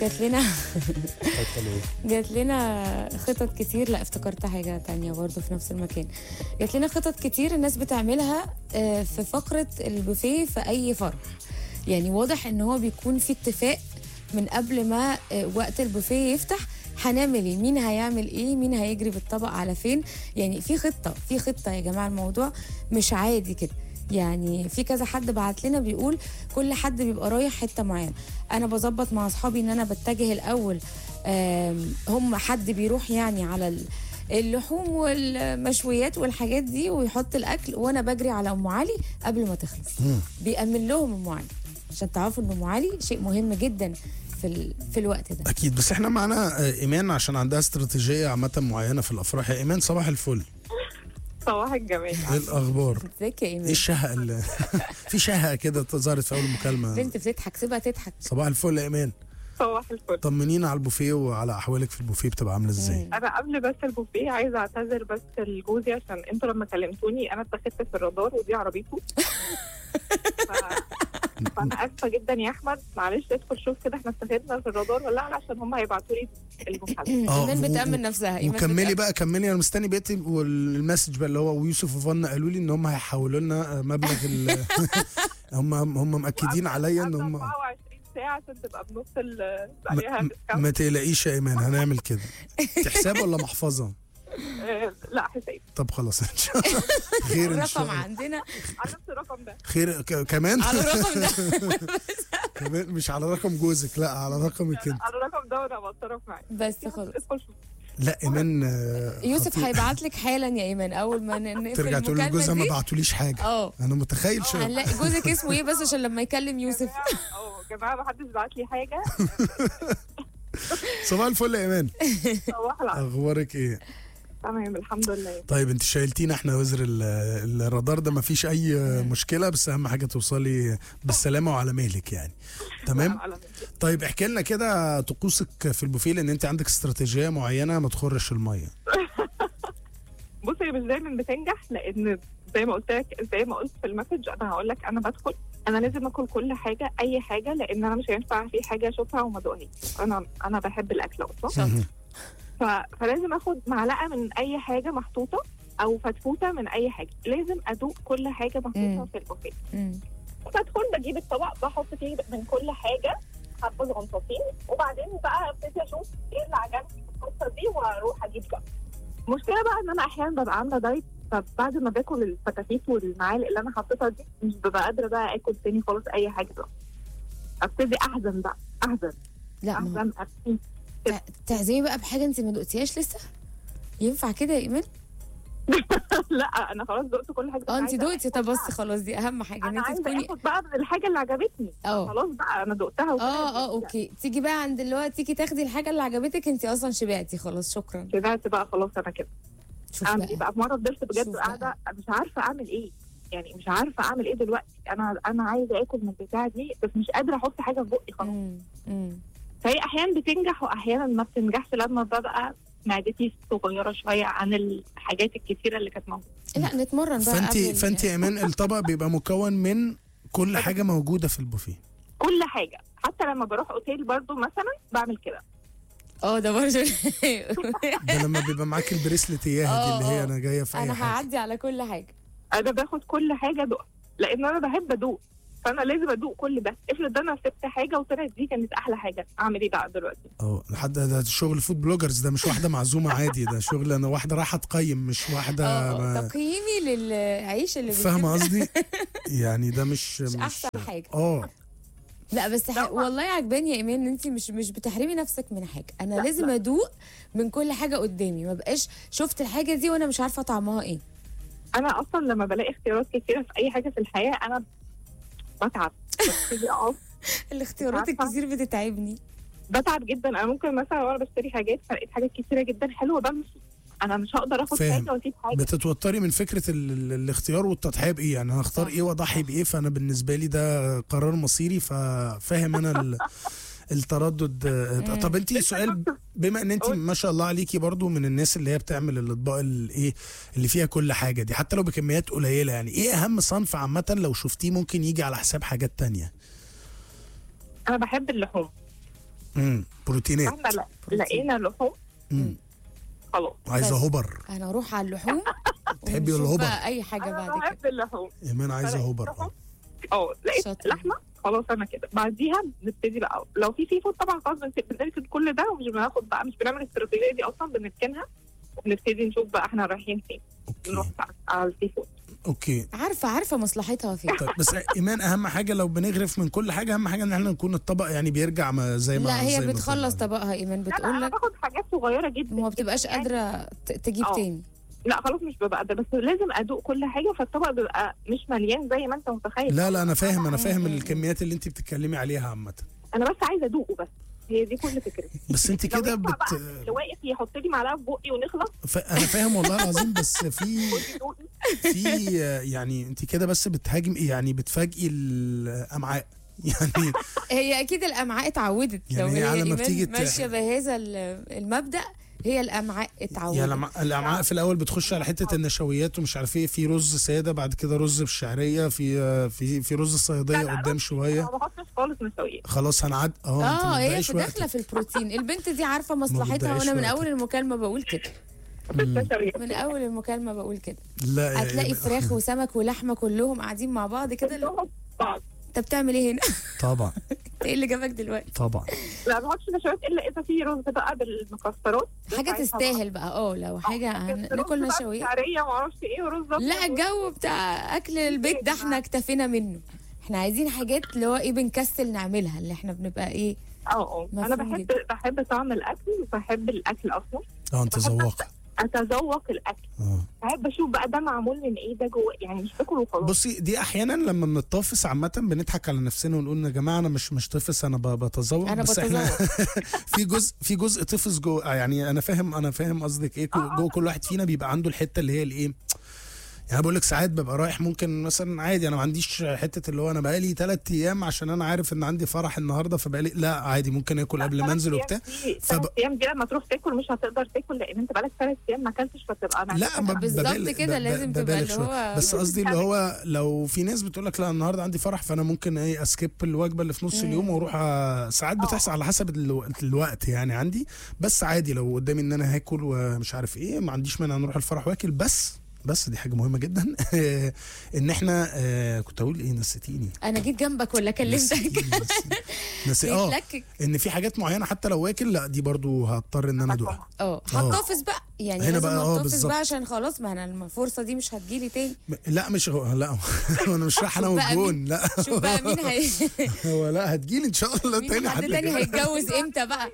جات لنا اتفضلوا. جات لنا خطط كتير لا افتكرت حاجة تانية برضه في نفس المكان جات لنا خطط كتير الناس بتعملها آه، في فقرة البوفيه في أي فرح يعني واضح ان هو بيكون في اتفاق من قبل ما آه، وقت البوفيه يفتح هنعمل ايه مين هيعمل ايه مين هيجري بالطبق على فين يعني في خطة في خطة يا جماعة الموضوع مش عادي كده يعني في كذا حد بعت لنا بيقول كل حد بيبقى رايح حته معينه انا بظبط مع اصحابي ان انا بتجه الاول آم، هم حد بيروح يعني على ال- اللحوم والمشويات والحاجات دي ويحط الاكل وانا بجري على ام علي قبل ما تخلص بيأمن لهم ام علي عشان تعرفوا ان ام علي شيء مهم جدا في ال... في الوقت ده اكيد بس احنا معانا آه، ايمان عشان عندها استراتيجيه عامه معينه في الافراح يا ايمان صباح الفل صباح الجمال ايه الاخبار ازيك يا ايه ايمان الشهقه اللي في شهقه كده ظهرت في اول مكالمه بنت بتضحك سيبها تضحك صباح الفل يا ايمان صباح الفل طمنينا على البوفيه وعلى احوالك في البوفيه بتبقى عامله ازاي انا قبل بس البوفيه عايزه اعتذر بس لجوزي عشان انتوا لما كلمتوني انا اتخذت في الرادار ودي عربيته ف... فانا اسفه جدا يا احمد معلش ادخل شوف كده احنا اتخذنا في الرادار ولا لا عشان هم هيبعتوا لي المكالمه آه، ايمان و- بتأمن نفسها إيمان وكملي بتأمن. بقى كملي انا مستني بقيتي والمسج بقى اللي هو ويوسف وفنا قالوا لي ان هم هيحولوا لنا مبلغ ال هم هم مأكدين عليا ان هم 24 ساعه عشان تبقى بنص ال ما, عليها discount. ما تقلقيش يا ايمان هنعمل كده دي حساب ولا محفظه آه، لا حساب طب خلاص ان شاء الله خير ان شاء الرقم الله عندنا على نفس الرقم ده خير ك- كمان على الرقم ده كمان مش على رقم جوزك لا على رقمك انت على الرقم ده وانا بتصرف معاه بس خلاص ادخل شوف لا ايمان آه، يوسف خطير. هيبعت لك حالا يا ايمان اول ما ن- نقفل ترجع تقول المكالمه لجوزها ما دي بعتوليش حاجه اه انا متخيل شو هنلاقي جوزك اسمه ايه بس عشان لما يكلم يوسف اه يا جماعه ما حدش بعت لي حاجه صباح الفل يا ايمان صباح العسل اخبارك ايه تمام الحمد لله طيب انت شايلتينا احنا وزر ال- الرادار ده ما فيش اي مشكله بس اهم حاجه توصلي بالسلامه وعلى مهلك يعني تمام على مهلك. طيب احكي لنا كده طقوسك في البوفيه لان انت عندك استراتيجيه معينه ما تخرش الميه بص هي مش دايما بتنجح لان زي ما قلت لك زي ما قلت في المسج انا هقول لك انا بدخل انا لازم اكل كل حاجه اي حاجه لان انا مش هينفع في حاجه اشوفها وما ادوقهاش انا انا بحب الاكل اصلا شاطر ف... فلازم اخد معلقه من اي حاجه محطوطه او فتفوته من اي حاجه لازم ادوق كل حاجه محطوطه مم. في البوفيه مم. بدخل بجيب الطبق بحط فيه من كل حاجه حبه صغنطاطين وبعدين بقى ابتدي اشوف ايه اللي عجبني في القصه دي واروح اجيب بقى المشكله بقى ان انا احيانا ببقى عامله دايت فبعد ما باكل الفتافيت والمعالق اللي انا حطيتها دي مش ببقى قادره بقى اكل تاني خالص اي حاجه بقى ابتدي احزن بقى احزن لا ما هو احزن ابكي تع- تعزمي بقى بحاجه انت ما دقتيهاش لسه ينفع كده يا ايمان لا انا خلاص دقت كل حاجه اه انت عايزة دقتي آخد طب بس بقى. خلاص دي اهم حاجه ان انا انت عايزه تكوني اخد بقى من الحاجه اللي عجبتني اه خلاص بقى انا دقتها وكده. اه اه اوكي تيجي بقى عند اللي هو تيجي تاخدي الحاجه اللي عجبتك انت اصلا شبعتي خلاص شكرا شبعت بقى خلاص انا كده شوف اعمل ايه بقى بقى في مره فضلت بجد شوف بقى. قاعده مش عارفه اعمل ايه يعني مش عارفه اعمل ايه دلوقتي انا انا عايزه اكل من البتاعه دي بس مش قادره احط حاجه في بقي خلاص مم. مم. فهي احيانا بتنجح واحيانا ما بتنجحش لما ببقى معدتي صغيره شويه عن الحاجات الكتيره اللي كانت موجوده لا نتمرن بقى فانت قبل- فانت يا ايمان الطبق بيبقى مكون من كل حاجه موجوده في البوفيه كل حاجه حتى لما بروح اوتيل برضو مثلا بعمل كده اه ده برضه ده لما بيبقى معاك البريسلت اياها دي اللي هي آه، آه. انا جايه في اي انا حاجه هعدي على كل حاجه انا باخد كل حاجه ادوق لان انا بحب ادوق فانا لازم ادوق كل ده افرض انا سبت حاجه وطلعت دي كانت احلى حاجه اعمل ايه بقى دلوقتي اه لحد ده شغل فود بلوجرز ده مش واحده معزومه عادي ده شغل انا واحده رايحه تقيم مش واحده اه ما- تقييمي للعيش اللي فاهمه بيتم قصدي يعني ده مش مش احسن حاجه اه لا بس ح... والله عجباني يا ايمان ان انت مش مش بتحرمي نفسك من حاجه انا لا، لازم لا. ادوق من كل حاجه قدامي ما بقاش شفت الحاجه دي وانا مش عارفه طعمها ايه انا اصلا لما بلاقي اختيارات كتيره في اي حاجه في الحياه انا بتعب ببتدي اقف الاختيارات عارفة. الكتير بتتعبني بتعب جدا انا ممكن مثلا وانا بشتري حاجات فلقيت حاجات كتيره جدا حلوه بمشي انا مش هقدر اخد فاهم. حاجه واسيب حاجه بتتوتري من فكره ال... ال- الاختيار والتضحيه بايه يعني انا هختار صح. ايه واضحي بايه فانا بالنسبه لي ده قرار مصيري ففاهم انا ال... التردد آه، طب انت سؤال بما ان انت قول. ما شاء الله عليكي برضو من الناس اللي هي بتعمل الاطباق الايه اللي فيها كل حاجه دي حتى لو بكميات قليله يعني ايه اهم صنف عامه لو شفتيه ممكن يجي على حساب حاجات تانية انا بحب اللحوم امم بروتينات احنا لا- لقينا لحوم مم. خلاص عايزه بس. هوبر انا اروح على اللحوم تحبي ونشوف الهبر؟ بقى اي حاجه انا بعد كده بحب اللحوم ايمان عايزه فلقيت هوبر لحوم. اه اه لقيت شاطرة. لحمه خلاص انا كده بعديها بنبتدي بقى لو في سي فود طبعا خلاص بنس- بنركن كل ده ومش بناخد بقى مش بنعمل الاستراتيجيه دي اصلا بنركنها وبنبتدي نشوف بقى احنا رايحين فين نروح اوكي بقى على السي فود اوكي عارفه عارفه مصلحتها فين طيب بس ايمان اهم حاجه لو بنغرف من كل حاجه اهم حاجه ان احنا نكون الطبق يعني بيرجع ما زي ما لا زي هي ما بتخلص طلع. طبقها ايمان لا لا بتقول انا لك باخد حاجات صغيره جدا وما بتبقاش يعني قادره ت- تجيب اه. تاني لا خلاص مش ببقى قادره بس لازم ادوق كل حاجه فالطبق بيبقى مش مليان زي ما انت متخيل لا لا انا فاهم انا فاهم مم. الكميات اللي انت بتتكلمي عليها عامه انا بس عايزه ادوقه بس هي دي كل فكرتي بس انت لو كده ينفع بت بقى اللي واقف يحط لي معلقه في بقي ونخلص ف... انا فاهم والله العظيم بس في خدي دوقي في يعني انت كده بس بتهاجم يعني بتفاجئي الامعاء يعني هي اكيد الامعاء اتعودت يعني لو هي هي على ما إيمان بتيجي ت- ماشيه بهذا ال- المبدا هي الامعاء اتعودت يعني الأمع- الامعاء في الاول بتخش على حته النشويات ومش عارف ايه في رز ساده بعد كده رز بالشعريه في في في رز الصياديه لا، لا، قدام رز شويه ما بحطش خالص نشويات خلاص هنعد اه انت اه ما هي تضيعيش في وقتك. داخله في البروتين البنت دي عارفه مصلحتها بتضيعيش وانا من وقتك. اول المكالمه بقول كده مم. نشويات من اول المكالمه بقول كده لا يا هتلاقي إيمان. فراخ وسمك ولحمه كلهم قاعدين مع بعض كده اللي هو كلهم بعض انت بتعمل ايه هنا طبعا انت ايه اللي جابك دلوقتي طبعا لا ما بحطش نشويات الا اذا في رز بقى بالمكسرات حاجه تستاهل بقى اه لو حاجه هن- ناكل نشويات شعريه ما اعرفش ايه ورز أبيض لا الجو بتاع اكل البيت ده احنا اكتفينا منه احنا عايزين حاجات اللي هو ايه بنكسل نعملها اللي احنا بنبقى ايه اه اه انا مفهوم بحب بحب طعم الاكل وبحب الاكل اصلا اه انت بحب ذواقه اتذوق الاكل اه بحب اشوف بقى ده معمول من ايه ده جوه يعني مش باكل وخلاص بصي دي احيانا لما بنتطافس عامه بنضحك على نفسنا ونقول يا جماعه انا مش مش طفس انا ب- بتذوق انا بس احنا بتذوق في جزء في جزء طفس جوه يعني انا فاهم انا فاهم قصدك ايه جو- جوه كل واحد فينا بيبقى عنده الحته اللي هي الايه يعني بقول لك ساعات ببقى رايح ممكن مثلا عادي انا ما عنديش حته اللي هو انا بقالي ثلاث ايام عشان انا عارف ان عندي فرح النهارده فبقالي لا عادي ممكن اكل قبل ما انزل وبتاع فب... فب- ثلاث ايام دي لما تروح تاكل مش هتقدر تاكل لان انت بقالك ثلاث ايام ما اكلتش فتبقى لا معدتك ما بالظبط ببالغ- كده ب- لازم ب- تبقى ببالغ اللي شوية. هو بس قصدي اللي هو لو في ناس بتقول لك لا النهارده عندي فرح فانا ممكن ايه اسكيب الوجبه اللي في نص اليوم واروح أ- ساعات بتحصل على حسب الو- الوقت يعني عندي بس عادي لو قدامي ان انا هاكل ومش عارف ايه ما عنديش مانع نروح الفرح واكل بس بس دي حاجه مهمه جدا ان احنا آه كنت اقول ايه نسيتيني انا جيت جنبك ولا كلمتك نسيتيني، نسي- نسي اه بيتلكك ان في حاجات معينه حتى لو واكل لا دي برضو هضطر ان انا ادوقها اه هتطفس بقى يعني هنا لازم بقى، اه، هتطفس بالظبط. بقى عشان خلاص ما انا الفرصه دي مش هتجيلي تاني لا مش هو لا انا مش رايح انا شوف بقى والجون لا شوف بقى مين هي هو لا هتجيلي ان شاء الله مين تاني حد حد تاني كده. هيتجوز امتى بقى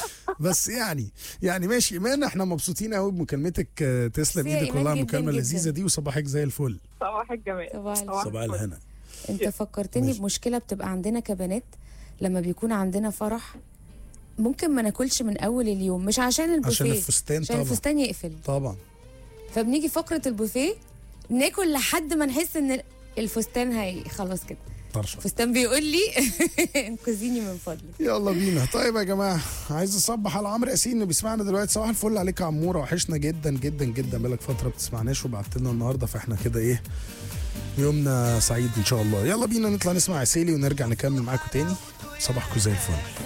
بس يعني يعني ماشي ايمان احنا مبسوطين قوي بمكالمتك آه، تسلم ميرسي يا ايدك إيمان والله على جداً المكالمه جداً. اللذيذه دي وصباحك زي الفل صباح الجمال صباح الفل. صباح الهنا انت فكرتني ماشي. بمشكله بتبقى عندنا كبنات لما بيكون عندنا فرح ممكن ما ناكلش من اول اليوم مش عشان البوفيه عشان الفستان عشان طبعا الفستان يقفل طبعا فبنيجي فقره البوفيه ناكل لحد ما نحس ان الفستان هي خلاص كده طرشه الفستان بيقول لي انقذيني من فضلك يلا بينا طيب يا جماعه عايز اصبح على عمرو ياسين اللي بيسمعنا دلوقتي صباح الفل عليك يا عموره وحشنا جدا جدا جدا بقالك فتره بتسمعناش وبعت لنا النهارده فاحنا كده ايه يومنا سعيد ان شاء الله يلا بينا نطلع نسمع عسيلي ونرجع نكمل معاكم تاني صباحكم زي الفل